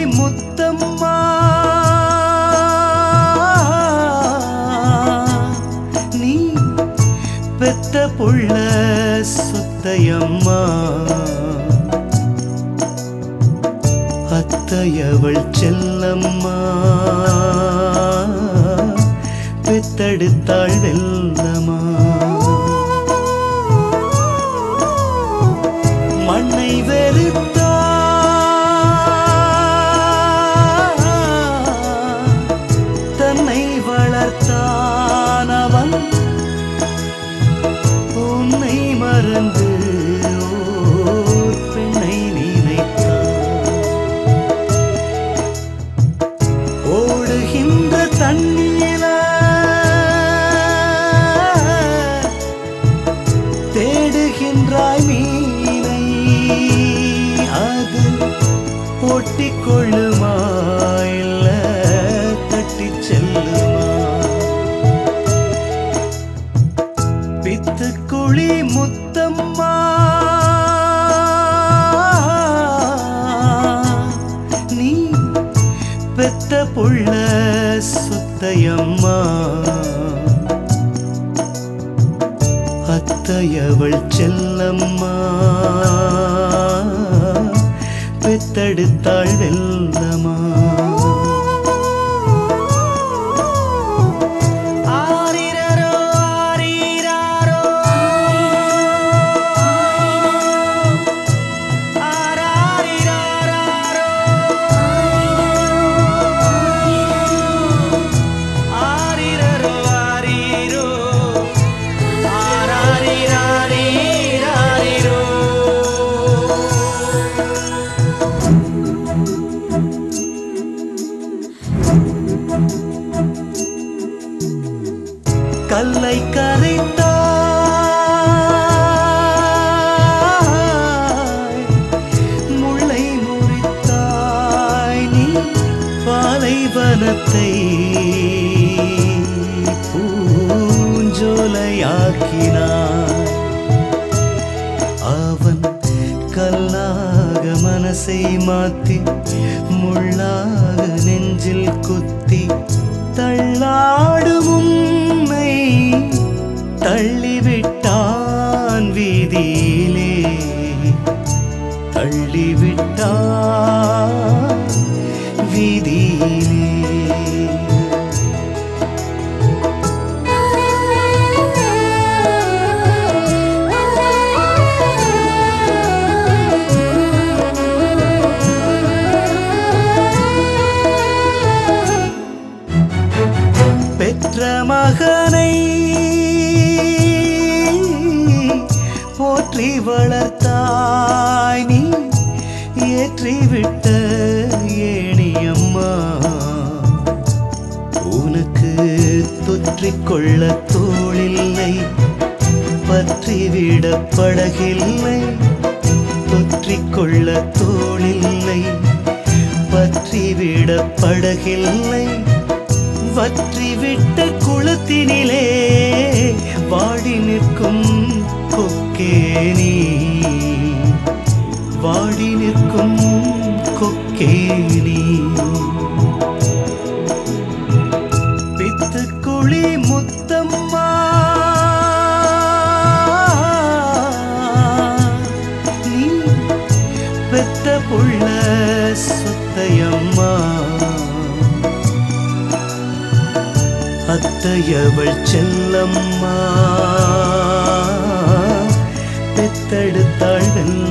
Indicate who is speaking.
Speaker 1: முத்தம்மா நீ பெத்த புள்ள சுத்தையம்மா அத்தையவள் செல்லம்மா பெத்தெடுத்தாள் வெல்லம்மா மண்ணை வெறுத்தா தன்னை வளர்த்தான் அவன் உன்னை மறந்து ஓர் பெண்ணை நினைத்தான் ஓடுகின்ற தண்ணீர தேடுகின்றாய் மீனை அது ஒட்டிக் கொள்ளுமா இல்ல தட்டிச் செல்லுமா பித்துக்குழி முத்தம்மா நீ பெத்த புள்ள சுத்தையம்மா அத்தையவள் செல்லம்மா பெத்தெடுத்தாள் வெல்லம்மா ஆரிரரோ ஆரிராரோ ஆராரிராரோ ஆரிரரோ ஆரிரோ ஆராரிராரிராரிரோ கல்லை கரைத்தாய் முல்லை முறித்தாய் நீ பாலைவனத்தை பூஞ்சோலையாக்கினாய் அவன் கல்லாக மனசை மாத்தி முள்ளாக நெஞ்சில் குத்தி தள்ளாடும் உன்னை தள்ளிவிட்டான் வீதியிலே தள்ளிவிட்டான் வீதியிலே பெற்ற மகனை போற்றி வளர்த்தாய் நீ ஏற்றிவிட்ட ஏணியம்மா உனக்கு தொற்றிக்கொள்ள தோளில்லை பற்றிவிட படகில்லை தொற்றிக்கொள்ள தோளில்லை பற்றிவிட படகில்லை வற்றிவிட்ட குளத்தினிலே வாடி நிற்கும் கொக்கேனி வாடி நிற்கும் கொக்கேனி பித்துக்குழி முத்தம்மா நீ பெத்த புள்ள சுத்தையம்மா அத்தையவள் செல்லம்மா பெத்தெடுத்தாள் வெல்ல